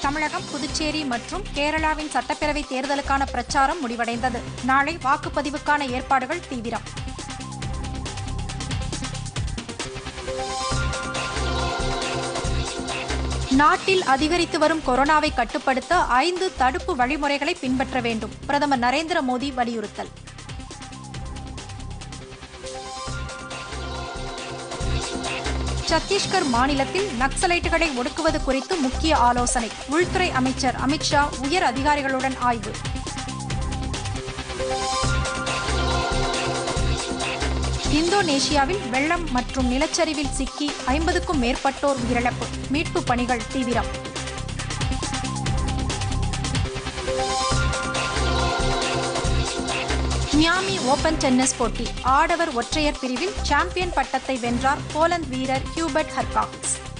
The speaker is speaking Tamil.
தமிழகம் புதுச்சேரி மற்றும் கேரளாவின் சட்டப்பேரவை தேர்தலுக்கான பிரச்சாரம் முடிவடைந்தது நாளை வாக்குப்பதிவுக்கான ஏற்பாடுகள் தீவிரம் நாட்டில் அதிகரித்து வரும் கொரோனாவை கட்டுப்படுத்த ஐந்து தடுப்பு வழிமுறைகளை பின்பற்ற வேண்டும் பிரதமர் நரேந்திர மோடி வலியுறுத்தல் சத்தீஸ்கர் மாநிலத்தில் நக்சலைட்டுகளை ஒடுக்குவது குறித்து முக்கிய ஆலோசனை உள்துறை அமைச்சர் அமித்ஷா உயர் அதிகாரிகளுடன் ஆய்வு இந்தோனேஷியாவில் வெள்ளம் மற்றும் நிலச்சரிவில் சிக்கி ஐம்பதுக்கும் மேற்பட்டோர் உயிரிழப்பு மீட்பு பணிகள் தீவிரம் மியாமி ஓபன் டென்னிஸ் போட்டி ஆடவர் ஒற்றையர் பிரிவில் சாம்பியன் பட்டத்தை வென்றார் போலந்து வீரர் ஹியூபர்ட் ஹர்காக்ஸ்